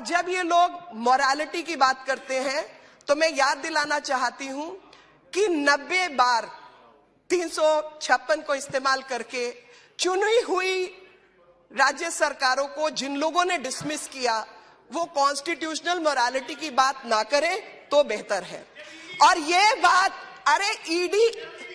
जब ये लोग मोरालिटी की बात करते हैं तो मैं याद दिलाना चाहती हूं कि 90 बार 356 को इस्तेमाल करके चुनी हुई राज्य सरकारों को जिन लोगों ने डिसमिस किया वो कॉन्स्टिट्यूशनल मोरालिटी की बात ना करें तो बेहतर है और ये बात अरे ईडी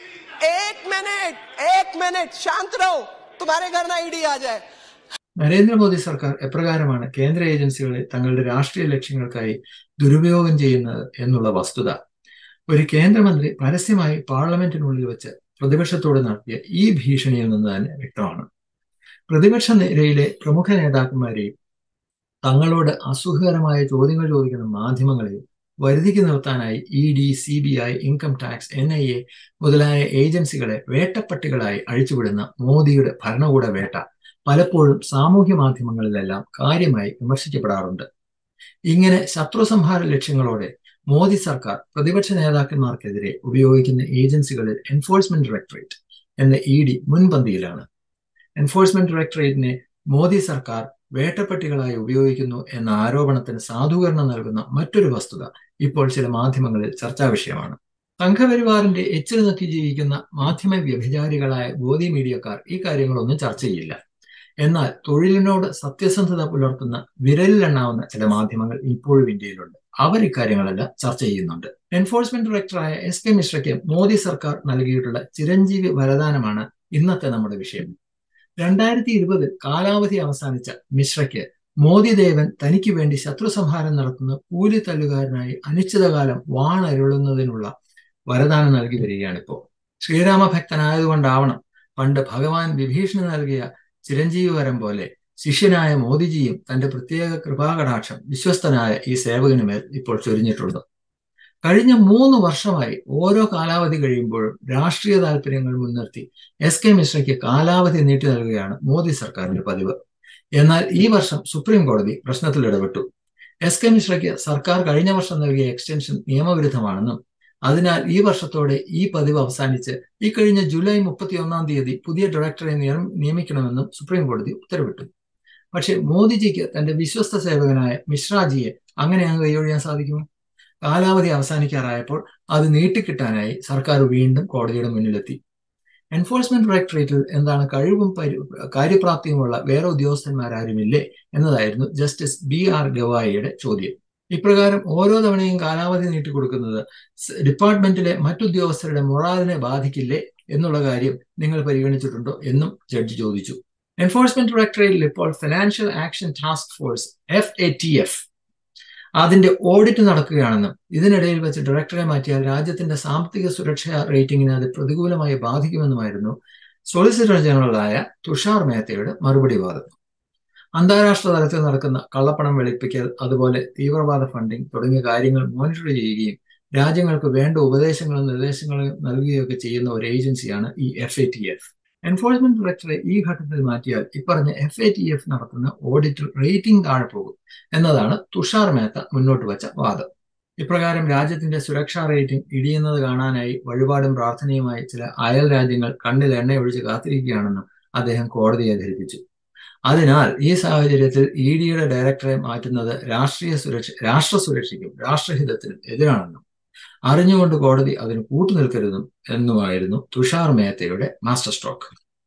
एक मिनट एक मिनट शांत रहो तुम्हारे घर ना ईडी आ जाए നരേന്ദ്രമോദി സർക്കാർ എപ്രകാരമാണ് കേന്ദ്ര ഏജൻസികളെ തങ്ങളുടെ രാഷ്ട്രീയ ലക്ഷ്യങ്ങൾക്കായി ദുരുപയോഗം ചെയ്യുന്നത് എന്നുള്ള വസ്തുത ഒരു കേന്ദ്രമന്ത്രി പരസ്യമായി പാർലമെന്റിനുള്ളിൽ വെച്ച് പ്രതിപക്ഷത്തോട് നടത്തിയ ഈ ഭീഷണിയിൽ നിന്ന് തന്നെ വ്യക്തമാണ് പ്രതിപക്ഷ നിരയിലെ പ്രമുഖ നേതാക്കന്മാരെയും തങ്ങളോട് അസുഖകരമായ ചോദ്യങ്ങൾ ചോദിക്കുന്ന മാധ്യമങ്ങളെയും വരുതിക്ക് നിർത്താനായി E D C B I income tax N I A മുതലായ ഏജൻസികളെ വേട്ടപ്പട്ടികളായി അഴിച്ചുവിടുന്ന മോദിയുടെ ഭരണകൂട വേട്ട പലപ്പോഴും സാമൂഹ്യ മാധ്യമങ്ങളിലെല്ലാം കാര്യമായി വിമർശിക്കപ്പെടാറുണ്ട് ഇങ്ങനെ ശത്രു സംഹാര ലക്ഷ്യങ്ങളോടെ മോദി സർക്കാർ പ്രതിപക്ഷ നേതാക്കന്മാർക്കെതിരെ ഉപയോഗിക്കുന്ന ഏജൻസികളിൽ എൻഫോഴ്സ്മെന്റ് ഡയറക്ടറേറ്റ് എന്ന ഇ ഡി മുൻപന്തിയിലാണ് എൻഫോഴ്സ്മെന്റ് ഡയറക്ടറേറ്റിനെ മോദി സർക്കാർ വേട്ടപ്പട്ടികളായി ഉപയോഗിക്കുന്നു എന്ന ആരോപണത്തിന് സാധൂകരണം നൽകുന്ന മറ്റൊരു വസ്തുത ഇപ്പോൾ ചില മാധ്യമങ്ങളിൽ ചർച്ചാ വിഷയമാണ് സംഘപരിവാറിന്റെ എച്ചിൽ നോക്കി ജീവിക്കുന്ന മാധ്യമ വ്യഭിചാരികളായ ഗോദി മീഡിയക്കാർ ഈ കാര്യങ്ങളൊന്നും ചർച്ച ചെയ്യില്ല എന്നാൽ തൊഴിലിനോട് സത്യസന്ധത പുലർത്തുന്ന വിരലിലെണ്ണാവുന്ന ചില മാധ്യമങ്ങൾ ഇപ്പോഴും ഇന്ത്യയിലുണ്ട് അവർ ഇക്കാര്യങ്ങളെല്ലാം ചർച്ച ചെയ്യുന്നുണ്ട് എൻഫോഴ്സ്മെന്റ് ഡയറക്ടറായ എസ് കെ മിശ്രയ്ക്ക് മോദി സർക്കാർ നൽകിയിട്ടുള്ള ചിരഞ്ജീവി വരദാനമാണ് ഇന്നത്തെ നമ്മുടെ വിഷയം രണ്ടായിരത്തി ഇരുപതിൽ കാലാവധി അവസാനിച്ച മിശ്രയ്ക്ക് മോദി ദേവൻ തനിക്ക് വേണ്ടി ശത്രു സംഹാരം നടത്തുന്ന കൂലി തല്ലുകാരനായി അനിശ്ചിതകാലം വാണരുളുന്നതിനുള്ള വരദാനം നൽകി വരികയാണിപ്പോ ശ്രീരാമ ഭക്തനായതുകൊണ്ടാവണം പണ്ട് ഭഗവാൻ വിഭീഷണി നൽകിയ ചിരഞ്ജീവി വരം പോലെ ശിഷ്യനായ മോദിജിയും തന്റെ പ്രത്യേക കൃപാകടാക്ഷം വിശ്വസ്തനായ ഈ സേവകന് മേൽ ഇപ്പോൾ ചൊരിഞ്ഞിട്ടുണ്ട് കഴിഞ്ഞ മൂന്ന് വർഷമായി ഓരോ കാലാവധി കഴിയുമ്പോഴും രാഷ്ട്രീയ താല്പര്യങ്ങൾ മുൻനിർത്തി എസ് കെ മിശ്രയ്ക്ക് കാലാവധി നീട്ടി നൽകുകയാണ് മോദി സർക്കാരിന്റെ പതിവ് എന്നാൽ ഈ വർഷം സുപ്രീം കോടതി പ്രശ്നത്തിൽ ഇടപെട്ടു എസ് കെ മിശ്രയ്ക്ക് സർക്കാർ കഴിഞ്ഞ വർഷം നൽകിയ എക്സ്റ്റൻഷൻ നിയമവിരുദ്ധമാണെന്നും അതിനാൽ ഈ വർഷത്തോടെ ഈ പതിവ് അവസാനിച്ച് ഈ കഴിഞ്ഞ ജൂലൈ മുപ്പത്തി ഒന്നാം തീയതി പുതിയ ഡയറക്ടറെ നിയമിക്കണമെന്നും സുപ്രീം കോടതി ഉത്തരവിട്ടു പക്ഷേ മോദിജിക്ക് തന്റെ വിശ്വസ്ത സേവകനായ മിശ്രാജിയെ അങ്ങനെ അങ്ങ് കൈയൊഴിയാൻ സാധിക്കുമോ കാലാവധി അവസാനിക്കാറായപ്പോൾ അത് നീട്ടിക്കിട്ടാനായി സർക്കാർ വീണ്ടും കോടതിയുടെ മുന്നിലെത്തി എൻഫോഴ്സ്മെന്റ് ഡയറക്ടറേറ്റിൽ എന്താണ് കഴിവും കാര്യപ്രാപ്തിയുമുള്ള വേറെ ഉദ്യോഗസ്ഥന്മാരാരുമില്ലേ എന്നതായിരുന്നു ജസ്റ്റിസ് ബി ആർ ഗവായിയുടെ ചോദ്യം ഇപ്രകാരം ഓരോ തവണയും കാലാവധി നീട്ടിക്കൊടുക്കുന്നത് ഡിപ്പാർട്ട്മെന്റിലെ മറ്റുദ്യോഗസ്ഥരുടെ മൊറാലിനെ ബാധിക്കില്ലേ എന്നുള്ള കാര്യം നിങ്ങൾ പരിഗണിച്ചിട്ടുണ്ടോ എന്നും ജഡ്ജി ചോദിച്ചു എൻഫോഴ്സ്മെന്റ് ഡയറക്ടറേറ്റിൽ ഇപ്പോൾ financial action task force F A T F അതിന്റെ ഓഡിറ്റ് നടക്കുകയാണെന്നും ഇതിനിടയിൽ വെച്ച് ഡയറക്ടറെ മാറ്റിയാൽ രാജ്യത്തിന്റെ സാമ്പത്തിക സുരക്ഷാ റേറ്റിംഗിനെ അത് പ്രതികൂലമായി ബാധിക്കുമെന്നുമായിരുന്നു സോളിസിറ്റർ ജനറലായ തുഷാർ മേത്തയുടെ മറുപടി വാദം അന്താരാഷ്ട്ര തലത്തിൽ നടക്കുന്ന കള്ളപ്പണം വെളുപ്പിക്കൽ അതുപോലെ തീവ്രവാദ ഫണ്ടിംഗ് തുടങ്ങിയ കാര്യങ്ങൾ മോണിറ്റർ ചെയ്യുകയും രാജ്യങ്ങൾക്ക് വേണ്ട ഉപദേശങ്ങളും നിർദ്ദേശങ്ങളും നൽകുകയൊക്കെ ചെയ്യുന്ന ഒരു ഏജൻസിയാണ് ഈ F A T F enforcement ഡയറക്ടറെ ഈ ഘട്ടത്തിൽ മാറ്റിയാൽ ഇപ്പറഞ്ഞ എഫ് എ ടി എഫ് നടത്തുന്ന ഓഡിറ്റ് റേറ്റിംഗ് താഴെ പോകും എന്നതാണ് തുഷാർ മേത്ത മുന്നോട്ട് വെച്ച വാദം ഇപ്രകാരം രാജ്യത്തിന്റെ സുരക്ഷാ റേറ്റിംഗ് ഇടിയുന്നത് കാണാനായി വഴിപാടും പ്രാർത്ഥനയുമായി ചില അയൽ രാജ്യങ്ങൾ കണ്ണിൽ എണ്ണയൊഴിച്ച് കാത്തിരിക്കുകയാണെന്നും അദ്ദേഹം കോടതിയെ ധരിപ്പിച്ചു അതിനാൽ ഈ സാഹചര്യത്തിൽ ഇ ഡിയുടെ ഡയറക്ടറെ മാറ്റുന്നത് രാഷ്ട്രീയ സുരക്ഷ രാഷ്ട്ര സുരക്ഷയ്ക്കും രാഷ്ട്രഹിതത്തിനും എതിരാണെന്നും അറിഞ്ഞുകൊണ്ട് കോടതി അതിന് കൂട്ടുനിൽക്കരുതും എന്നുമായിരുന്നു തുഷാർ മേത്തയുടെ മാസ്റ്റർ സ്ട്രോക്ക്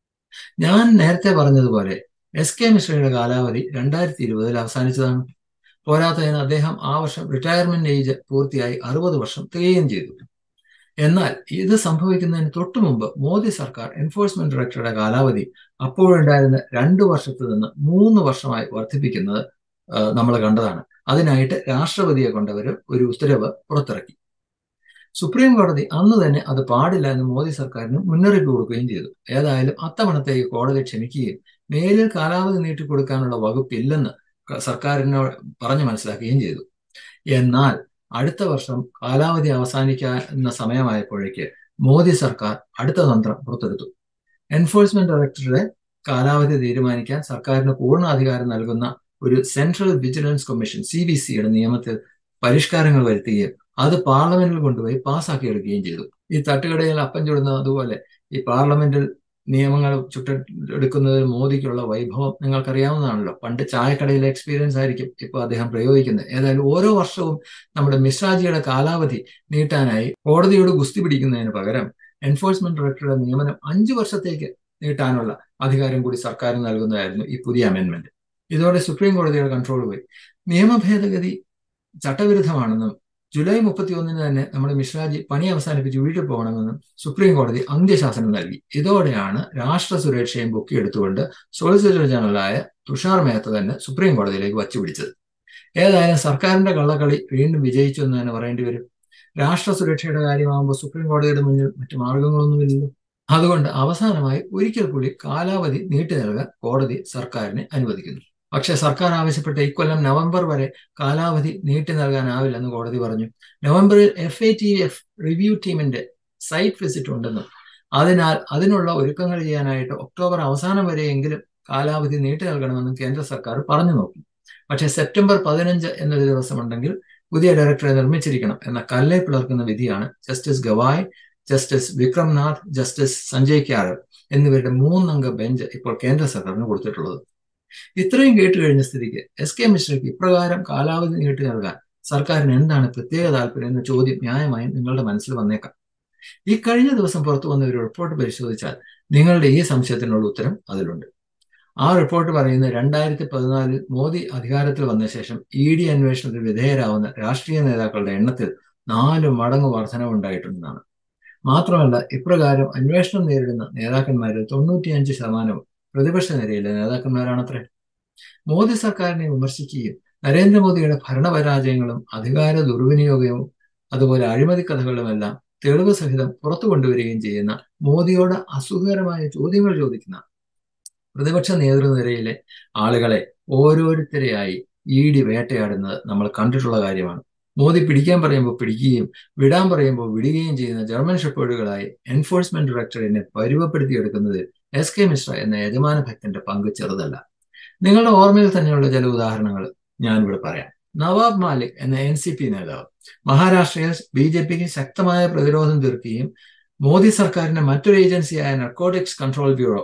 ഞാൻ നേരത്തെ പറഞ്ഞതുപോലെ എസ് കെ മിശ്രയുടെ കാലാവധി രണ്ടായിരത്തി ഇരുപതിൽ അവസാനിച്ചതാണ് പോരാത്തതിന് അദ്ദേഹം ആ വർഷം റിട്ടയർമെന്റ് ഏജ് പൂർത്തിയായി അറുപത് വർഷം തികയുകയും ചെയ്തു എന്നാൽ ഇത് സംഭവിക്കുന്നതിന് തൊട്ടു മുമ്പ് മോദി സർക്കാർ എൻഫോഴ്സ്മെന്റ് ഡയറക്ടറുടെ കാലാവധി അപ്പോഴുണ്ടായിരുന്ന രണ്ടു വർഷത്തിൽ നിന്ന് മൂന്ന് വർഷമായി വർദ്ധിപ്പിക്കുന്നത് നമ്മൾ കണ്ടതാണ് അതിനായിട്ട് രാഷ്ട്രപതിയെ കൊണ്ടവർ ഒരു ഉത്തരവ് പുറത്തിറക്കി സുപ്രീം കോടതി അന്ന് തന്നെ അത് പാടില്ല എന്ന് മോദി സർക്കാരിന് മുന്നറിയിപ്പ് കൊടുക്കുകയും ചെയ്തു ഏതായാലും അത്തവണത്തേക്ക് കോടതി ക്ഷമിക്കുകയും മേലിൽ കാലാവധി നീട്ടിക്കൊടുക്കാനുള്ള വകുപ്പില്ലെന്ന് സർക്കാരിനോട് പറഞ്ഞു മനസ്സിലാക്കുകയും ചെയ്തു എന്നാൽ അടുത്ത വർഷം കാലാവധി അവസാനിക്കുന്ന സമയമായപ്പോഴേക്ക് മോദി സർക്കാർ അടുത്ത തന്ത്രം പുറത്തെടുത്തു എൻഫോഴ്സ്മെന്റ് ഡയറക്ടറുടെ കാലാവധി തീരുമാനിക്കാൻ സർക്കാരിന് പൂർണ്ണ അധികാരം നൽകുന്ന ഒരു central vigilance commission C B സിയുടെ നിയമത്തിൽ പരിഷ്കാരങ്ങൾ വരുത്തുകയും അത് പാർലമെന്റിൽ കൊണ്ടുപോയി പാസ്സാക്കിയെടുക്കുകയും ചെയ്തു ഈ തട്ടുകടയിൽ അപ്പം ചുടുന്ന അതുപോലെ ഈ പാർലമെന്റിൽ നിയമങ്ങൾ ചുട്ടെടുക്കുന്നതിൽ മോദിക്കുള്ള വൈഭവം നിങ്ങൾക്കറിയാവുന്നതാണല്ലോ പണ്ട് ചായക്കടയിലെ എക്സ്പീരിയൻസ് ആയിരിക്കും ഇപ്പോൾ അദ്ദേഹം പ്രയോഗിക്കുന്നത് ഏതായാലും ഓരോ വർഷവും നമ്മുടെ മിശ്രാജിയുടെ കാലാവധി നീട്ടാനായി കോടതിയോട് ഗുസ്തി പിടിക്കുന്നതിന് പകരം എൻഫോഴ്സ്മെന്റ് ഡയറക്ടറുടെ നിയമനം അഞ്ചു വർഷത്തേക്ക് നീട്ടാനുള്ള അധികാരം കൂടി സർക്കാരിന് നൽകുന്നതായിരുന്നു ഈ പുതിയ അമെന്റ്മെന്റ് ഇതോടെ സുപ്രീം കോടതിയുടെ കൺട്രോൾ പോയി നിയമ ഭേദഗതി ചട്ടവിരുദ്ധമാണെന്നും ജൂലൈ മുപ്പത്തി ഒന്നിന് തന്നെ നമ്മുടെ മിശ്രാജി പണി അവസാനിപ്പിച്ച് വീട്ടിൽ പോകണമെന്നും സുപ്രീം കോടതി അന്ത്യശാസനം നൽകി ഇതോടെയാണ് രാഷ്ട്ര സുരക്ഷയും പൊക്കിയെടുത്തുകൊണ്ട് സോളിസിറ്റർ ജനറലായ തുഷാർ മേത്ത തന്നെ സുപ്രീം കോടതിയിലേക്ക് വച്ചുപിടിച്ചത് ഏതായാലും സർക്കാരിന്റെ കള്ളക്കളി വീണ്ടും വിജയിച്ചു എന്ന് തന്നെ പറയേണ്ടി വരും രാഷ്ട്ര സുരക്ഷയുടെ കാര്യമാകുമ്പോൾ സുപ്രീം കോടതിയുടെ മുന്നിൽ മറ്റു മാർഗങ്ങളൊന്നുമില്ലല്ലോ അതുകൊണ്ട് അവസാനമായി ഒരിക്കൽ കൂടി കാലാവധി നീട്ടി നൽകാൻ കോടതി സർക്കാരിനെ അനുവദിക്കുന്നു പക്ഷേ സർക്കാർ ആവശ്യപ്പെട്ട ഇക്കൊല്ലം നവംബർ വരെ കാലാവധി നീട്ടി നൽകാനാവില്ലെന്ന് കോടതി പറഞ്ഞു നവംബറിൽ F A T F review ടീമിന്റെ സൈറ്റ് വിസിറ്റ് ഉണ്ടെന്നും അതിനാൽ അതിനുള്ള ഒരുക്കങ്ങൾ ചെയ്യാനായിട്ട് ഒക്ടോബർ അവസാനം വരെയെങ്കിലും കാലാവധി നീട്ടി നൽകണമെന്നും കേന്ദ്ര സർക്കാർ പറഞ്ഞു നോക്കി പക്ഷേ സെപ്റ്റംബർ പതിനഞ്ച് എന്നൊരു ദിവസമുണ്ടെങ്കിൽ പുതിയ ഡയറക്ടറെ നിർമ്മിച്ചിരിക്കണം എന്ന കല്ലെ പിളർക്കുന്ന വിധിയാണ് justice Gavai justice Vikram Nath justice Sanjay Karol എന്നിവരുടെ മൂന്നംഗ ബെഞ്ച് ഇപ്പോൾ കേന്ദ്ര സർക്കാരിന് കൊടുത്തിട്ടുള്ളത് ഇത്രയും കേട്ട് കഴിഞ്ഞ സ്ഥിതിക്ക് എസ് കെ മിശ്രയ്ക്ക് ഇപ്രകാരം കാലാവധി നീട്ടി നൽകാൻ സർക്കാരിന് എന്താണ് പ്രത്യേക താല്പര്യം എന്ന ചോദ്യം ന്യായമായും നിങ്ങളുടെ മനസ്സിൽ വന്നേക്കാം ഈ കഴിഞ്ഞ ദിവസം പുറത്തു വന്ന ഒരു റിപ്പോർട്ട് പരിശോധിച്ചാൽ നിങ്ങളുടെ ഈ സംശയത്തിനുള്ള ഉത്തരം അതിലുണ്ട് ആ റിപ്പോർട്ട് പറയുന്നത് രണ്ടായിരത്തി പതിനാലിൽ മോദി അധികാരത്തിൽ വന്ന ശേഷം ഇ ഡി അന്വേഷണത്തിൽ വിധേയരാവുന്ന രാഷ്ട്രീയ നേതാക്കളുടെ എണ്ണത്തിൽ നാല് മടങ്ങ് വർധനവുണ്ടായിട്ടുണ്ടെന്നാണ് മാത്രമല്ല ഇപ്രകാരം അന്വേഷണം നേരിടുന്ന നേതാക്കന്മാരിൽ തൊണ്ണൂറ്റിയഞ്ച് ശതമാനവും പ്രതിപക്ഷ നിരയിലെ നേതാക്കന്മാരാണത്രേ മോദി സർക്കാരിനെ വിമർശിക്കുകയും നരേന്ദ്രമോദിയുടെ ഭരണപരാജയങ്ങളും അധികാര ദുർവിനിയോഗവും അതുപോലെ അഴിമതി കഥകളുമെല്ലാം തെളിവ് സഹിതം പുറത്തു കൊണ്ടുവരികയും ചെയ്യുന്ന മോദിയോട് അസുഖകരമായ ചോദ്യങ്ങൾ ചോദിക്കുന്ന പ്രതിപക്ഷ നേതൃനിരയിലെ ആളുകളെ ഓരോരുത്തരെയായി ഇ ഡി വേട്ടയാടുന്നത് നമ്മൾ കണ്ടിട്ടുള്ള കാര്യമാണ് മോദി പിടിക്കാൻ പറയുമ്പോൾ പിടിക്കുകയും വിടാൻ പറയുമ്പോൾ വിടുകയും ചെയ്യുന്ന ജർമ്മൻ ഷെപ്പേർഡുകളായി എൻഫോഴ്സ്മെന്റ് ഡയറക്ടറിനെ പരുവപ്പെടുത്തിയെടുക്കുന്നതിൽ എസ് കെ മിശ്ര എന്ന യജമാന ഭക്തന്റെ പങ്ക് ചെറുതല്ല നിങ്ങളുടെ ഓർമ്മയിൽ തന്നെയുള്ള ചില ഉദാഹരണങ്ങൾ ഞാനിവിടെ പറയാം നവാബ് മാലിക് എന്ന എൻ സി പി നേതാവ് മഹാരാഷ്ട്രയിൽ ബി ജെ പിക്ക് ശക്തമായ പ്രതിരോധം തീർക്കുകയും മോദി സർക്കാരിന്റെ മറ്റൊരു ഏജൻസിയായ നർക്കോട്ടിക്സ് കൺട്രോൾ ബ്യൂറോ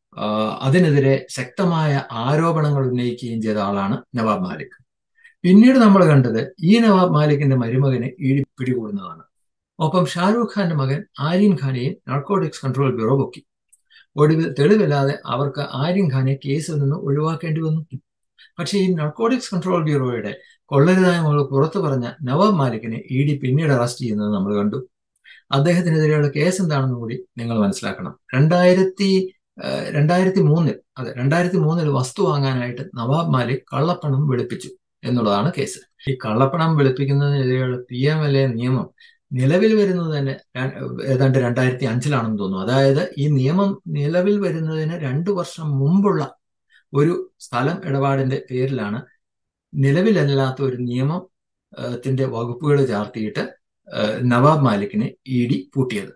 അതിനെതിരെ ശക്തമായ ആരോപണങ്ങൾ ഉന്നയിക്കുകയും ചെയ്ത ആളാണ് നവാബ് മാലിക് പിന്നീട് നമ്മൾ കണ്ടത് ഈ നവാബ് മാലിക്കിന്റെ മരുമകനെ ഈടി പിടികൂടുന്നതാണ് ഒപ്പം ഷാരൂഖ് ഖാന്റെ മകൻ ആര്യൻ ഖാനെയും നാർക്കോട്ടിക്സ് കൺട്രോൾ ബ്യൂറോ പൊക്കി ഒടുവിൽ തെളിവില്ലാതെ അവർക്ക് ആര്യൻ ഖാനെ കേസിൽ നിന്ന് ഒഴിവാക്കേണ്ടി വന്നു പക്ഷേ ഈ നാർക്കോട്ടിക്സ് കൺട്രോൾ ബ്യൂറോയുടെ കൊള്ളരുതായ്മകൾ പുറത്തു പറഞ്ഞ നവാബ് മാലിക്കിനെ ഇ ഡി പിന്നീട് അറസ്റ്റ് ചെയ്യുന്നത് നമ്മൾ കണ്ടു അദ്ദേഹത്തിനെതിരെയുള്ള കേസ് എന്താണെന്ന് കൂടി നിങ്ങൾ മനസ്സിലാക്കണം രണ്ടായിരത്തി രണ്ടായിരത്തി മൂന്നിൽ അതെ രണ്ടായിരത്തി മൂന്നിൽ വസ്തു വാങ്ങാനായിട്ട് നവാബ് മാലിക് കള്ളപ്പണം വെളുപ്പിച്ചു എന്നുള്ളതാണ് കേസ് ഈ കള്ളപ്പണം വെളുപ്പിക്കുന്നതിനെതിരെയുള്ള പി എം എൽ എ നിയമം നിലവിൽ വരുന്നത് തന്നെ ഏതാണ്ട് രണ്ടായിരത്തി അഞ്ചിലാണെന്ന് തോന്നുന്നു അതായത് ഈ നിയമം നിലവിൽ വരുന്നതിന് രണ്ടു വർഷം മുമ്പുള്ള ഒരു സ്ഥലം ഇടപാടിന്റെ പേരിലാണ് നിലവിലല്ലാത്ത ഒരു നിയമത്തിന്റെ വകുപ്പുകൾ ചാർത്തിയിട്ട് നവാബ് മാലിക്കിനെ ഇ ഡി പൂട്ടിയത്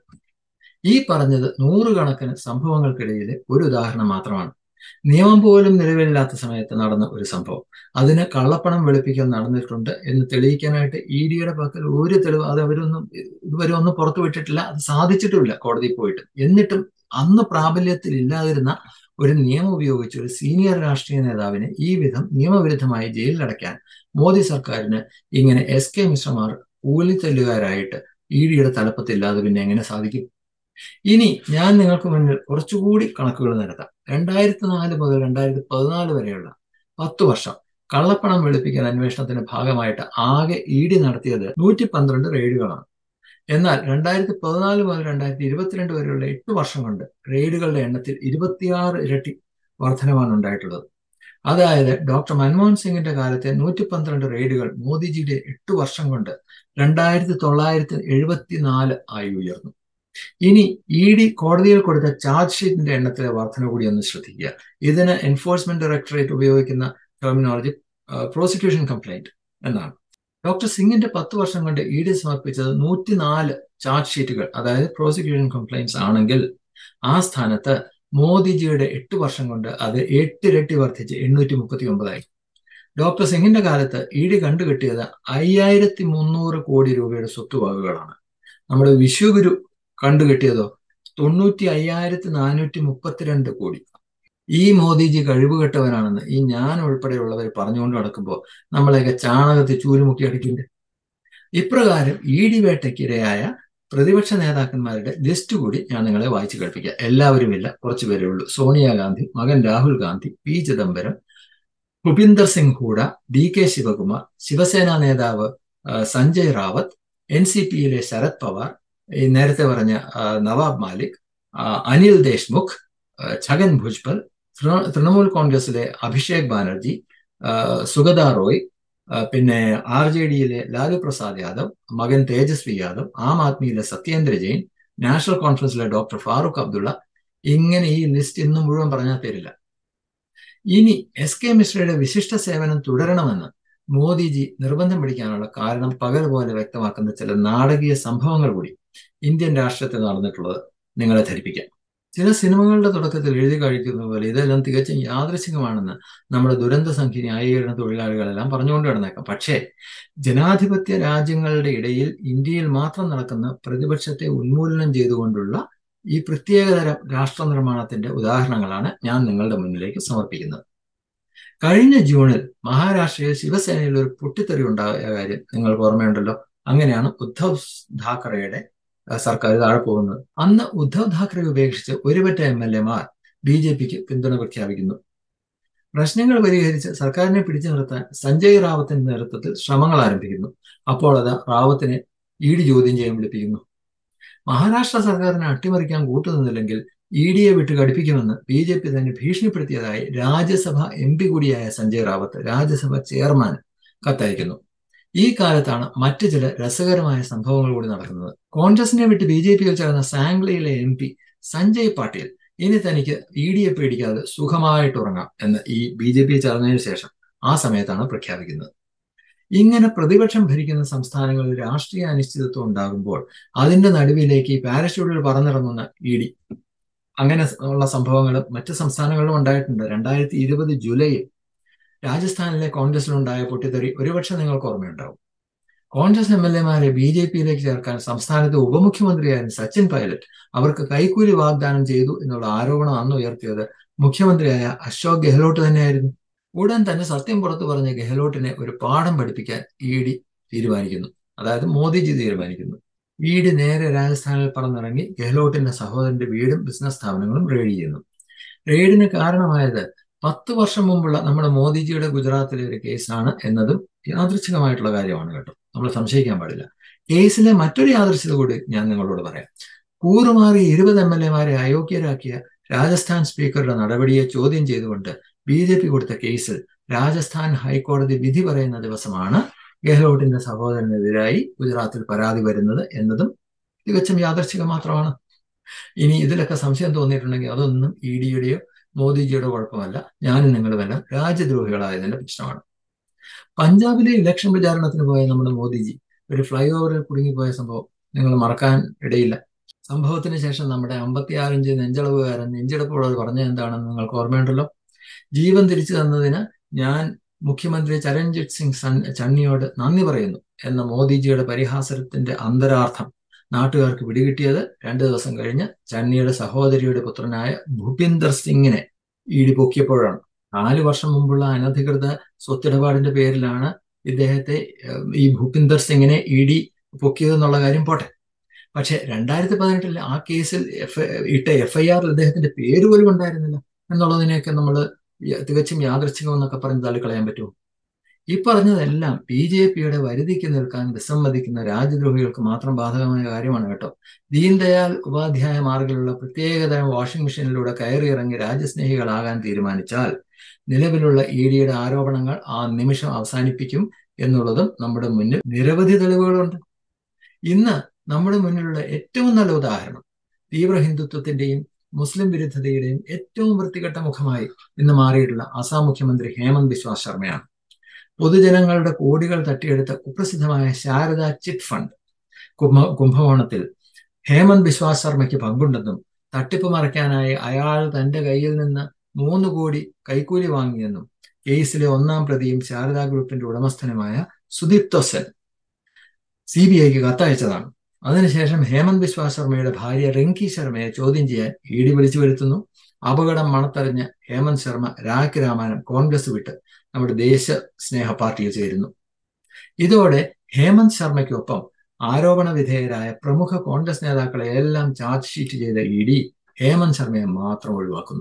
ഈ പറഞ്ഞത് നൂറുകണക്കിന് സംഭവങ്ങൾക്കിടയിലെ ഒരു ഉദാഹരണം മാത്രമാണ് നിയമം പോലും നിലവിലില്ലാത്ത സമയത്ത് നടന്ന ഒരു സംഭവം അതിന് കള്ളപ്പണം വെളുപ്പിക്കൽ നടന്നിട്ടുണ്ട് എന്ന് തെളിയിക്കാനായിട്ട് ഇ ഡിയുടെ പക്കൽ ഒരു തെളിവ് അത് അവരൊന്നും ഇതുവരെ ഒന്നും പുറത്തു വിട്ടിട്ടില്ല അത് സാധിച്ചിട്ടുമില്ല കോടതിയിൽ പോയിട്ട് എന്നിട്ടും അന്ന് പ്രാബല്യത്തിൽ ഇല്ലാതിരുന്ന ഒരു നിയമം ഉപയോഗിച്ച് ഒരു സീനിയർ രാഷ്ട്രീയ നേതാവിനെ ഈ വിധം നിയമവിരുദ്ധമായി ജയിലിലടയ്ക്കാൻ മോദി സർക്കാരിന് ഇങ്ങനെ എസ് കെ മിശ്രമാർ കൂലിത്തല്ലുകാരായിട്ട് ഇ ഡിയുടെ തലപ്പത്തില്ലാതെ പിന്നെ എങ്ങനെ സാധിക്കും ഇനി ഞാൻ നിങ്ങൾക്ക് മുന്നിൽ കുറച്ചുകൂടി കണക്കുകൾ നിരത്താം രണ്ടായിരത്തി നാല് മുതൽ രണ്ടായിരത്തി പതിനാല് വരെയുള്ള പത്ത് വർഷം കള്ളപ്പണം വെളുപ്പിക്കൽ അന്വേഷണത്തിന്റെ ഭാഗമായിട്ട് ആകെ ഇ ഡി നടത്തിയത് നൂറ്റി പന്ത്രണ്ട് റെയ്ഡുകളാണ് എന്നാൽ രണ്ടായിരത്തി പതിനാല് മുതൽ രണ്ടായിരത്തി ഇരുപത്തിരണ്ട് വരെയുള്ള എട്ട് വർഷം കൊണ്ട് റെയ്ഡുകളുടെ എണ്ണത്തിൽ ഇരുപത്തിയാറ് ഇരട്ടി വർധനമാണ് ഉണ്ടായിട്ടുള്ളത് അതായത് ഡോക്ടർ മൻമോഹൻ സിംഗിന്റെ കാലത്തെ നൂറ്റി പന്ത്രണ്ട് റെയ്ഡുകൾ മോദിജിയുടെ എട്ട് വർഷം കൊണ്ട് രണ്ടായിരത്തി തൊള്ളായിരത്തി എഴുപത്തിനാല് ആയി ഉയർന്നു ഇനി ഇ ഡി കോടതിയിൽ കൊടുത്ത ചാർജ് ഷീറ്റിന്റെ എണ്ണത്തിലെ വർധന കൂടി ഒന്ന് ശ്രദ്ധിക്കുക ഇതിന് എൻഫോഴ്സ്മെന്റ് ഡയറക്ടറേറ്റ് ഉപയോഗിക്കുന്ന ടെർമിനോളജി പ്രോസിക്യൂഷൻ കംപ്ലൈന്റ് എന്നാണ് ഡോക്ടർ സിംഗിന്റെ പത്ത് വർഷം കൊണ്ട് ഇ ഡി സമർപ്പിച്ചത് നൂറ്റിനാല് ചാർജ് ഷീറ്റുകൾ അതായത് പ്രോസിക്യൂഷൻ കംപ്ലൈൻറ്റ്സ് ആണെങ്കിൽ ആ സ്ഥാനത്ത് മോദിജിയുടെ എട്ട് വർഷം കൊണ്ട് അത് എട്ടിരട്ടി വർദ്ധിച്ച് എണ്ണൂറ്റി മുപ്പത്തി ഒമ്പതായി ഡോക്ടർ സിംഗിന്റെ കാലത്ത് ഇ ഡി കണ്ടുകെട്ടിയത് അയ്യായിരത്തി മുന്നൂറ് കോടി രൂപയുടെ സ്വത്തുവകകളാണ് നമ്മുടെ വിശ്വഗുരു കണ്ടുകെട്ടിയതോ തൊണ്ണൂറ്റി അയ്യായിരത്തി നാനൂറ്റി മുപ്പത്തിരണ്ട് കോടി ഈ മോദിജി കഴിവുകെട്ടവനാണെന്ന് ഈ ഞാൻ ഉൾപ്പെടെയുള്ളവർ പറഞ്ഞുകൊണ്ട് നടക്കുമ്പോൾ നമ്മളെയൊക്കെ ചാണകത്തിൽ ചൂലുമുക്കി അടിക്കില്ലേ ഇപ്രകാരം ഇ ഡി വേട്ടയ്ക്കിരയായ പ്രതിപക്ഷ നേതാക്കന്മാരുടെ ലിസ്റ്റ് കൂടി ഞാൻ നിങ്ങളെ വായിച്ചു കേൾപ്പിക്കാം എല്ലാവരുമില്ല കുറച്ചു പേരേ ഉള്ളൂ സോണിയാഗാന്ധി മകൻ Rahul Gandhi P Chidambaram Bhupinder Singh Hooda D K Shivakumar Shiv Sena നേതാവ് സഞ്ജയ് റാവത്ത് എൻ സി പിയിലെ ശരത് പവാർ ഈ നേരത്തെ പറഞ്ഞ നവാബ് മാലിക് അനിൽ ദേശ്മുഖ് ഛഗൻ ഭുജ്പൽ തൃണമൂൽ കോൺഗ്രസിലെ അഭിഷേക് ബാനർജി സുഗത റോയ് പിന്നെ ആർ ജെ ഡിയിലെ ലാലു പ്രസാദ് യാദവ് മകൻ തേജസ്വി യാദവ് ആം ആദ്മിയിലെ സത്യേന്ദ്ര ജെയിൻ നാഷണൽ കോൺഫറൻസിലെ ഡോക്ടർ ഫാറൂഖ് അബ്ദുള്ള ഇങ്ങനെ ഈ ലിസ്റ്റ് ഇന്നും മുഴുവൻ പറഞ്ഞാൽ തരില്ല ഇനി എസ് കെ മിശ്രയുടെ വിശിഷ്ട സേവനം തുടരണമെന്ന് മോദിജി നിർബന്ധം പിടിക്കാനുള്ള കാരണം പകൽ പോലെ വ്യക്തമാക്കുന്ന ചില നാടകീയ സംഭവങ്ങൾ കൂടി ഇന്ത്യൻ രാഷ്ട്രത്തിൽ നടന്നിട്ടുള്ളത് നിങ്ങളെ ധരിപ്പിക്കാം ചില സിനിമകളുടെ തുടക്കത്തിൽ എഴുതി കഴിക്കുന്ന പോലെ ഇതെല്ലാം തികച്ചും യാദൃശികമാണെന്ന് നമ്മുടെ ദുരന്ത സംഖ്യ ന്യായീകരണ തൊഴിലാളികളെല്ലാം പറഞ്ഞുകൊണ്ട് കിടന്നേക്കാം പക്ഷേ ജനാധിപത്യ രാജ്യങ്ങളുടെ ഇടയിൽ ഇന്ത്യയിൽ മാത്രം നടക്കുന്ന പ്രതിപക്ഷത്തെ ഉന്മൂലനം ചെയ്തുകൊണ്ടുള്ള ഈ പ്രത്യേകതരം രാഷ്ട്ര നിർമ്മാണത്തിന്റെ ഉദാഹരണങ്ങളാണ് ഞാൻ നിങ്ങളുടെ മുന്നിലേക്ക് സമർപ്പിക്കുന്നത് കഴിഞ്ഞ ജൂണിൽ മഹാരാഷ്ട്രയിൽ ശിവസേനയിൽ ഒരു പൊട്ടിത്തെറി ഉണ്ടായ കാര്യം നിങ്ങൾക്ക് ഓർമ്മയുണ്ടല്ലോ അങ്ങനെയാണ് ഉദ്ധവ് ധാക്കറയുടെ സർക്കാർ താഴെ പോകുന്നത് അന്ന് ഉദ്ധവ് ധാക്കറെ ഉപേക്ഷിച്ച് ഒരുപറ്റ എം എൽ എമാർ ബി ജെ പിക്ക് പിന്തുണ പ്രഖ്യാപിക്കുന്നു പ്രശ്നങ്ങൾ പരിഹരിച്ച് സർക്കാരിനെ പിടിച്ചു നിർത്താൻ സഞ്ജയ് റാവത്തിന്റെ നേതൃത്വത്തിൽ ശ്രമങ്ങൾ ആരംഭിക്കുന്നു അപ്പോൾ അത് റാവത്തിനെ ഇ ഡി ചോദ്യം ചെയ്യാൻ വിളിപ്പിക്കുന്നു മഹാരാഷ്ട്ര സർക്കാരിനെ അട്ടിമറിക്കാൻ കൂട്ടുനിന്നില്ലെങ്കിൽ ഇ ഡിയെ വിട്ട് കടുപ്പിക്കുമെന്ന് ബി ജെ പി തന്നെ ഭീഷണിപ്പെടുത്തിയതായി രാജ്യസഭ എം പി കൂടിയായ സഞ്ജയ് റാവത്ത് രാജ്യസഭ ചെയർമാൻ കത്തയക്കുന്നു ഈ കാലത്താണ് മറ്റു ചില രസകരമായ സംഭവങ്ങൾ കൂടി നടക്കുന്നത് കോൺഗ്രസിനെ വിട്ട് ബി ജെ പിയിൽ ചേർന്ന സാംഗ്ലിയിലെ എം പി സഞ്ജയ് പാട്ടീൽ ഇനി തനിക്ക് ഇ ഡിയെ പേടിക്കാതെ സുഖമായിട്ട് ഉറങ്ങാം എന്ന് ഈ ബി ജെ പി ചേർന്നതിന് ശേഷം ആ സമയത്താണ് പ്രഖ്യാപിക്കുന്നത് ഇങ്ങനെ പ്രതിപക്ഷം ഭരിക്കുന്ന സംസ്ഥാനങ്ങളിൽ രാഷ്ട്രീയ അനിശ്ചിതത്വം ഉണ്ടാകുമ്പോൾ അതിന്റെ നടുവിലേക്ക് ഈ പാരഷൂട്ടിൽ പറന്നിറങ്ങുന്ന ഇ ഡി അങ്ങനെ ഉള്ള സംഭവങ്ങൾ മറ്റ് സംസ്ഥാനങ്ങളിലും ഉണ്ടായിട്ടുണ്ട് രണ്ടായിരത്തി ഇരുപത് ജൂലൈയിൽ രാജസ്ഥാനിലെ കോൺഗ്രസിലുണ്ടായ പൊട്ടിത്തെറി ഒരുപക്ഷെ നിങ്ങൾക്ക് ഓർമ്മയുണ്ടാവും കോൺഗ്രസ് എം എൽ എമാരെ ബി ജെ പിയിലേക്ക് ചേർക്കാൻ സംസ്ഥാനത്തെ ഉപമുഖ്യമന്ത്രിയായിരുന്ന സച്ചിൻ പൈലറ്റ് അവർക്ക് കൈക്കൂലി വാഗ്ദാനം ചെയ്തു എന്നുള്ള ആരോപണം അന്ന് ഉയർത്തിയത് മുഖ്യമന്ത്രിയായ അശോക് ഗെഹ്ലോട്ട് തന്നെയായിരുന്നു ഉടൻ തന്നെ സത്യം പുറത്തു പറഞ്ഞ ഗെഹ്ലോട്ടിനെ ഒരു പാഠം പഠിപ്പിക്കാൻ ഇ ഡി തീരുമാനിക്കുന്നു അതായത് മോദിജി തീരുമാനിക്കുന്നു ഇ ഡി നേരെ രാജസ്ഥാനിൽ പറന്നിറങ്ങി ഗെഹ്ലോട്ടിന്റെ സഹോദരന്റെ വീടും ബിസിനസ് സ്ഥാപനങ്ങളും റെയ്ഡ് ചെയ്യുന്നു റെയ്ഡിന് കാരണമായത് പത്ത് വർഷം മുമ്പുള്ള നമ്മുടെ മോദിജിയുടെ ഗുജറാത്തിലെ ഒരു കേസാണ് എന്നതും യാദൃച്ഛികമായിട്ടുള്ള കാര്യമാണ് കേട്ടോ നമ്മൾ സംശയിക്കാൻ പാടില്ല കേസിലെ മറ്റൊരു യാദൃശ്യത കൂടി ഞാൻ നിങ്ങളോട് പറയാം കൂറുമാറി ഇരുപത് എം എൽ എമാരെ അയോഗ്യരാക്കിയ രാജസ്ഥാൻ സ്പീക്കറുടെ നടപടിയെ ചോദ്യം ചെയ്തുകൊണ്ട് ബി ജെ പി കൊടുത്ത കേസിൽ രാജസ്ഥാൻ ഹൈക്കോടതി വിധി പറയുന്ന ദിവസമാണ് ഗെഹ്ലോട്ടിന്റെ സഹോദരനെതിരായി ഗുജറാത്തിൽ പരാതി വരുന്നത് എന്നതും തികച്ചും യാദർശികം മാത്രമാണ് ഇനി ഇതിലൊക്കെ സംശയം തോന്നിയിട്ടുണ്ടെങ്കിൽ അതൊന്നും ഇ ഡിയുടെയോ മോദിജിയുടെ കുഴപ്പമല്ല ഞാനും നിങ്ങളുമെല്ലാം രാജ്യദ്രോഹികളായതിന്റെ പ്രശ്നമാണ് പഞ്ചാബിലെ ഇലക്ഷൻ പ്രചാരണത്തിന് പോയ നമ്മുടെ മോദിജി ഒരു ഫ്ലൈ ഓവറിൽ കുടുങ്ങിപ്പോയ സംഭവം നിങ്ങൾ മറക്കാൻ ഇടയില്ല സംഭവത്തിന് ശേഷം നമ്മുടെ അമ്പത്തിയാറിഞ്ച് നെഞ്ചളവുകാരൻ നെഞ്ചെടുപ്പോട് പറഞ്ഞത് എന്താണെന്ന് നിങ്ങൾക്ക് ഓർമ്മയുണ്ടല്ലോ ജീവൻ തിരിച്ചു തന്നതിന് ഞാൻ മുഖ്യമന്ത്രി ചരൺജിത് സിംഗ് ചണ്ണിയോട് നന്ദി പറയുന്നു എന്ന മോദിജിയുടെ പരിഹാസത്തിന്റെ അന്തരാർത്ഥം നാട്ടുകാർക്ക് പിടികിട്ടിയത് രണ്ടു ദിവസം കഴിഞ്ഞ് ചണ്ണിയുടെ സഹോദരിയുടെ പുത്രനായ ഭൂപിന്ദർ സിംഗിനെ ഇടി പൊക്കിയപ്പോഴാണ് നാല് വർഷം മുമ്പുള്ള അനധികൃത സ്വത്തിടപാടിന്റെ പേരിലാണ് ഇദ്ദേഹത്തെ ഈ ഭൂപിന്ദർ സിംഗിനെ ഇ ഡി പൊക്കിയതെന്നുള്ള കാര്യം പോട്ടെ പക്ഷെ രണ്ടായിരത്തി പതിനെട്ടിൽ ആ കേസിൽ എഫ് ഇട്ട എഫ് ഐ ആറിൽ അദ്ദേഹത്തിന്റെ പേര് പോലും ഉണ്ടായിരുന്നില്ല എന്നുള്ളതിനെയൊക്കെ നമ്മൾ തികച്ചും യാദൃച്ഛികമെന്നൊക്കെ പറഞ്ഞ് തള്ളിക്കളയാൻ പറ്റുമോ ഈ പറഞ്ഞതെല്ലാം ബി ജെ പിയുടെ വരുതിക്ക് നിൽക്കാൻ വിസമ്മതിക്കുന്ന രാജ്യദ്രോഹികൾക്ക് മാത്രം ബാധകമായ കാര്യമാണ് കേട്ടോ ദീൻദയാൽ ഉപാധ്യായ മാർഗിലുള്ള പ്രത്യേകതരം വാഷിംഗ് മെഷീനിലൂടെ കയറിയിറങ്ങി രാജ്യസ്നേഹികളാകാൻ തീരുമാനിച്ചാൽ നിലവിലുള്ള ഇ ഡിയുടെ ആരോപണങ്ങൾ ആ നിമിഷം അവസാനിപ്പിക്കും എന്നുള്ളതും നമ്മുടെ മുന്നിൽ നിരവധി തെളിവുകളുണ്ട് ഇന്ന് നമ്മുടെ മുന്നിലുള്ള ഏറ്റവും നല്ല ഉദാഹരണം തീവ്ര ഹിന്ദുത്വത്തിന്റെയും മുസ്ലിം വിരുദ്ധതയുടെയും ഏറ്റവും വൃത്തികെട്ട മുഖമായി ഇന്ന് മാറിയിട്ടുള്ള അസാം മുഖ്യമന്ത്രി ഹേമന്ത് ബിശ്വാസ് ശർമ്മയാണ് പൊതുജനങ്ങളുടെ കോടികൾ തട്ടിയെടുത്ത കുപ്രസിദ്ധമായ ശാരദ ചിറ്റ് ഫണ്ട് കുംഭ കുംഭകോണത്തിൽ ഹേമന്ത് ബിശ്വാസ് ശർമ്മയ്ക്ക് പങ്കുണ്ടെന്നും തട്ടിപ്പ് മറയ്ക്കാനായി അയാൾ തന്റെ കയ്യിൽ നിന്ന് മൂന്ന് കോടി കൈക്കൂലി വാങ്ങിയെന്നും കേസിലെ ഒന്നാം പ്രതിയും ശാരദാ ഗ്രൂപ്പിന്റെ ഉടമസ്ഥനുമായ സുദീപ്തോ സെൻ സി ബി ഐക്ക് കത്തയച്ചതാണ് അതിനുശേഷം ഹേമന്ത് ബിശ്വാ ശർമ്മയുടെ ഭാര്യ റിങ്കി ശർമ്മയെ ചോദ്യം ചെയ്യാൻ ഇ ഡി വിളിച്ചു വരുത്തുന്നു അപകടം മണത്തറിഞ്ഞ ഹേമന്ത് ശർമ്മ രാഖ് രാമാനം കോൺഗ്രസ് വിട്ട് നമ്മുടെ ദേശ സ്നേഹ പാർട്ടിയിൽ ചേരുന്നു ഇതോടെ ഹേമന്ത് ശർമ്മയ്ക്കൊപ്പം ആരോപണ വിധേയരായ പ്രമുഖ കോൺഗ്രസ് നേതാക്കളെ എല്ലാം ചാർജ് ഷീറ്റ് ചെയ്ത ഇ ഡി ഹേമന്ത് ശർമ്മയെ മാത്രം ഒഴിവാക്കുന്നു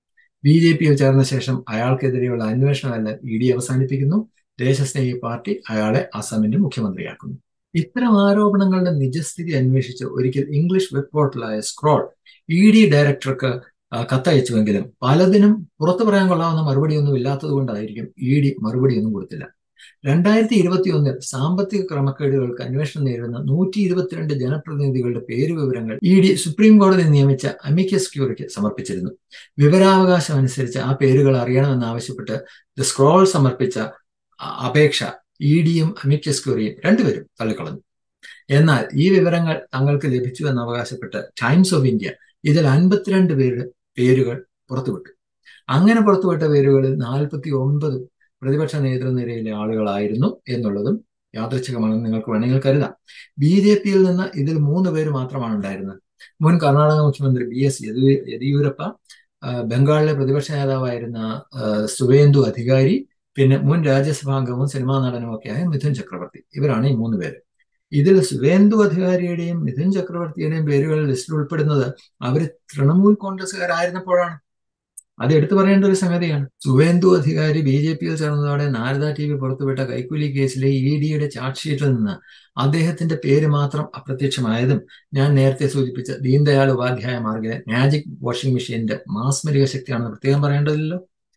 ബി ജെ പിയിൽ ചേർന്ന ശേഷം അയാൾക്കെതിരെയുള്ള അന്വേഷണമെല്ലാം ഇ ഡി അവസാനിപ്പിക്കുന്നു ദേശസ്നേഹി പാർട്ടി അയാളെ അസമിന്റെ മുഖ്യമന്ത്രിയാക്കുന്നു ഇത്തരം ആരോപണങ്ങളുടെ നിജസ്ഥിതി അന്വേഷിച്ച് ഒരിക്കൽ ഇംഗ്ലീഷ് വെബ് പോർട്ടലായ സ്ക്രോൾ ഇ ഡി ഡയറക്ടർക്ക് കത്തയച്ചുവെങ്കിലും പലതിനും പുറത്തു പറയാൻ കൊള്ളാവുന്ന മറുപടിയൊന്നും ഇല്ലാത്തത് കൊണ്ടായിരിക്കും ഇ ഡി മറുപടിയൊന്നും കൊടുത്തില്ല രണ്ടായിരത്തി ഇരുപത്തി ഒന്നിൽ സാമ്പത്തിക ക്രമക്കേടുകൾക്ക് അന്വേഷണം നേരിടുന്ന നൂറ്റി ഇരുപത്തിരണ്ട് ജനപ്രതിനിധികളുടെ പേര് വിവരങ്ങൾ ഇ ഡി സുപ്രീം കോടതി നിയമിച്ച അമിക്കസ് ക്യൂറിക്ക് സമർപ്പിച്ചിരുന്നു വിവരാവകാശം അനുസരിച്ച് ആ പേരുകൾ അറിയണമെന്നാവശ്യപ്പെട്ട് ദ സ്ക്രോൾ സമർപ്പിച്ച അപേക്ഷ ഇ ഡിയും അമിക്കസ് ക്യൂറിയും രണ്ടുപേരും തള്ളിക്കളഞ്ഞു എന്നാൽ ഈ വിവരങ്ങൾ തങ്ങൾക്ക് ലഭിച്ചു എന്ന് അവകാശപ്പെട്ട് ടൈംസ് ഓഫ് ഇന്ത്യ ഇതിൽ അൻപത്തിരണ്ട് പേരുടെ പേരുകൾ പുറത്തുവിട്ടു അങ്ങനെ പുറത്തുവിട്ട പേരുകളിൽ നാൽപ്പത്തി ഒമ്പത് പ്രതിപക്ഷ നേതൃനിരയിലെ ആളുകളായിരുന്നു എന്നുള്ളതും യാദൃച്ഛികമാണെന്ന് നിങ്ങൾക്ക് വേണമെങ്കിൽ കരുതാം ബി ജെ പിയിൽ നിന്ന് ഇതിൽ മൂന്ന് പേര് മാത്രമാണ് ഉണ്ടായിരുന്നത് മുൻ കർണാടക മുഖ്യമന്ത്രി ബി എസ് യെദിയൂരപ്പ ബംഗാളിലെ പ്രതിപക്ഷ നേതാവായിരുന്ന സുവേന്ദു അധികാരി പിന്നെ മുൻ രാജ്യസഭാംഗവും സിനിമാ നടനും ഒക്കെയായ മിഥുൻ ചക്രവർത്തി ഇവരാണ് ഈ മൂന്ന് പേര് ഇതിൽ സുവേന്ദു അധികാരിയുടെയും മിഥുൻ ചക്രവർത്തിയുടെയും പേരുകൾ ലിസ്റ്റിൽ ഉൾപ്പെടുന്നത് അവർ തൃണമൂൽ കോൺഗ്രസ്സുകാരായിരുന്നപ്പോഴാണ് അത് എടുത്തു പറയേണ്ട ഒരു സംഗതിയാണ് സുവേന്ദു അധികാരി ബി ജെ പിയിൽ ചേർന്നതോടെ നാരദ ടി വി പുറത്തുവിട്ട കൈക്കൂലി കേസിലെ ഇ ഡിയുടെ ചാർജ് ഷീറ്റിൽ നിന്ന് അദ്ദേഹത്തിന്റെ പേര് മാത്രം അപ്രത്യക്ഷമായതും ഞാൻ നേരത്തെ സൂചിപ്പിച്ച ദീൻദയാൽ ഉപാധ്യായ മാർഗിലെ മാജിക് വാഷിംഗ് മെഷീന്റെ മാസ്മരിക ശക്തിയാണെന്ന് പ്രത്യേകം പറയേണ്ടതില്ലല്ലോ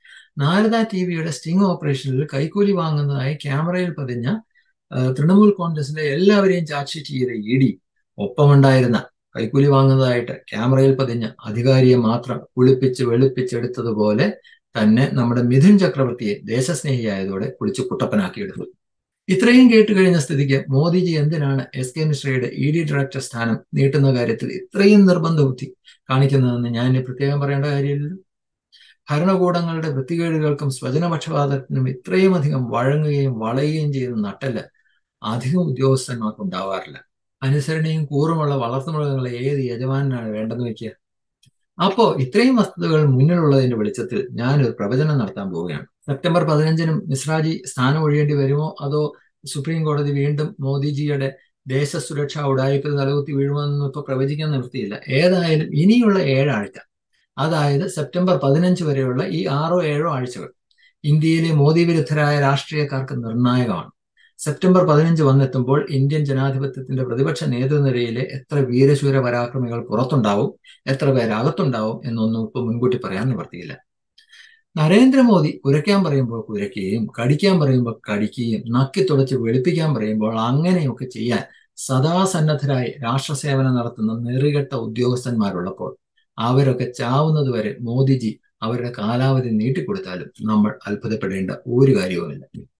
നാരദ ടി വിയുടെ സ്റ്റിംഗ് ഓപ്പറേഷനിൽ കൈക്കൂലി വാങ്ങുന്നതായി ക്യാമറയിൽ പതിഞ്ഞ തൃണമൂൽ കോൺഗ്രസിന്റെ എല്ലാവരെയും ചാർജ് ഷീറ്റ് ചെയ്ത ഇ ഡി ഒപ്പമുണ്ടായിരുന്ന കൈക്കൂലി വാങ്ങുന്നതായിട്ട് ക്യാമറയിൽ പതിഞ്ഞ അധികാരിയെ മാത്രം കുളിപ്പിച്ച് വെളുപ്പിച്ചെടുത്തതുപോലെ തന്നെ നമ്മുടെ മിഥുൻ ചക്രവർത്തിയെ ദേശസ്നേഹിയായതോടെ കുളിച്ച് കുട്ടപ്പനാക്കിയെടുത്തു ഇത്രയും കേട്ട് കഴിഞ്ഞ സ്ഥിതിക്ക് മോദിജി എന്തിനാണ് എസ് കെ മിശ്രയുടെ ഇ ഡി ഡയറക്ടർ സ്ഥാനം നീട്ടുന്ന കാര്യത്തിൽ ഇത്രയും നിർബന്ധ ബുദ്ധി കാണിക്കുന്നതെന്ന് ഞാൻ ഇനി പ്രത്യേകം പറയേണ്ട കാര്യമില്ലല്ലോ ഭരണകൂടങ്ങളുടെ വൃത്തികേടുകൾക്കും സ്വജനപക്ഷപാതത്തിനും ഇത്രയും അധികം വഴങ്ങുകയും വളയുകയും ചെയ്യുന്ന നട്ടല് അധികം ഉദ്യോഗസ്ഥന്മാർക്ക് ഉണ്ടാവാറില്ല അനുസരണയും കൂറുമുള്ള വളർത്തുമൃഗങ്ങളെ ഏത് യജമാനാണ് വേണ്ടെന്ന് വെക്കുക അപ്പോ ഇത്രയും വസ്തുതകൾ മുന്നിലുള്ളതിന്റെ വെളിച്ചത്തിൽ ഞാനൊരു പ്രവചനം നടത്താൻ പോവുകയാണ് സെപ്റ്റംബർ പതിനഞ്ചിനും മിശ്രാജി സ്ഥാനം ഒഴിയേണ്ടി വരുമോ അതോ സുപ്രീം കോടതി വീണ്ടും മോദിജിയുടെ ദേശസുരക്ഷാ ഉടായ്പ തലകുത്തി വീഴുമെന്നൊന്നും ഇപ്പൊ പ്രവചിക്കാൻ നിർത്തിയില്ല ഏതായാലും ഇനിയുള്ള ഏഴാഴ്ച അതായത് സെപ്റ്റംബർ പതിനഞ്ച് വരെയുള്ള ഈ ആറോ ഏഴോ ആഴ്ചകൾ ഇന്ത്യയിലെ മോദി വിരുദ്ധരായ രാഷ്ട്രീയക്കാർക്ക് നിർണായകമാണ് സെപ്റ്റംബർ പതിനഞ്ച് വന്നെത്തുമ്പോൾ ഇന്ത്യൻ ജനാധിപത്യത്തിന്റെ പ്രതിപക്ഷ നേതൃനിരയിലെ എത്ര വീരശൂര പരാക്രമികൾ പുറത്തുണ്ടാവും എത്ര പേര് അകത്തുണ്ടാവും എന്നൊന്നും ഇപ്പൊ മുൻകൂട്ടി പറയാൻ നിവർത്തിയില്ല നരേന്ദ്രമോദി കുരയ്ക്കാൻ പറയുമ്പോൾ കുരയ്ക്കുകയും കടിക്കാൻ പറയുമ്പോൾ കടിക്കുകയും നക്കി തുടച്ച് വെളുപ്പിക്കാൻ പറയുമ്പോൾ അങ്ങനെയൊക്കെ ചെയ്യാൻ സദാസന്നദ്ധരായി രാഷ്ട്രസേവനം നടത്തുന്ന നെറികെട്ട ഉദ്യോഗസ്ഥന്മാരുള്ളപ്പോൾ അവരൊക്കെ ചാവുന്നത് വരെ മോദിജി അവരുടെ കാലാവധി നീട്ടിക്കൊടുത്താലും നമ്മൾ അത്ഭുതപ്പെടേണ്ട ഒരു കാര്യവുമില്ല